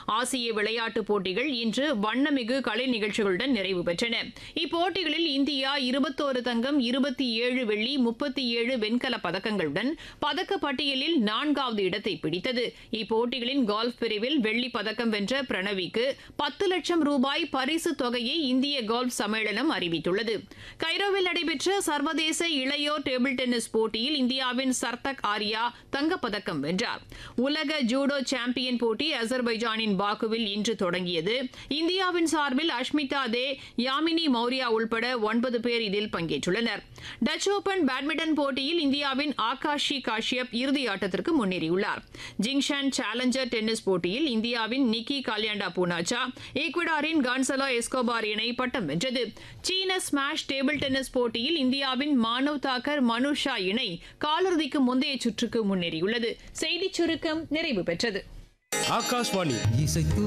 ஆசிய விளையாட்டுப் போட்டிகள் இன்று வண்ணமிகு கலை நிகழ்ச்சிகளுடன் நிறைவு பெற்றன இப்போட்டிகளில் இந்தியா இருபத்தோரு தங்கம் இருபத்தி ஏழு வெள்ளி முப்பத்தி ஏழு வெண்கலப் பதக்கங்களுடன் பதக்க பட்டியலில் நான்காவது இடத்தை பிடித்தது இப்போட்டிகளின் கோல்ஃப் பிரிவில் வெள்ளிப் பதக்கம் வென்ற பிரணவிக்கு பத்து லட்சம் ரூபாய் பரிசு தொகையை இந்திய கோல்ஃப் சம்மேளனம் அறிவித்துள்ளது கைரோவில் நடைபெற்ற சர்வதேச இளையோர் டேபிள் டென்னிஸ் போட்டியில் இந்தியாவின் சர்தக் ஆர்யா தங்கப்பதக்கம் வென்றார் உலக ஜூடோ சாம்பியன் போட்டி அசர்பைஜானின் பாக்குவில் இன்று தொடங்கியது இந்தியாவின் சார்பில் அஷ்மிதா தே யாமினி மௌரியா உள்பட ஒன்பது பேர் இதில் பங்கேற்றுள்ளனர் டச் ஓபன் பேட்மிண்டன் போட்டியில் இந்தியாவின் ஆகாஷி காஷ்யப் இறுதி ஆட்டத்திற்கு முன்னேறியுள்ளார் ஜிங்ஷான் சேலஞ்சர் டென்னிஸ் போட்டியில் இந்தியாவின் நிக்கி காலியாண்டா பூனாச்சா ஈக்வடாரின் கான்சலோ எஸ்கோபார் இணை பட்டம் வென்றது சீன ஸ்மாஷ் டேபிள் டென்னிஸ் போட்டியில் இந்தியாவின் மானவ் தாக்கர் மனுஷா இணை காலிறுதிக்கு முந்தைய சுற்றுக்கு முன்னேறியுள்ளது செய்திச் சுருக்கம் நிறைவு பெற்றது ஆகாஷ்வாணி இசைத்து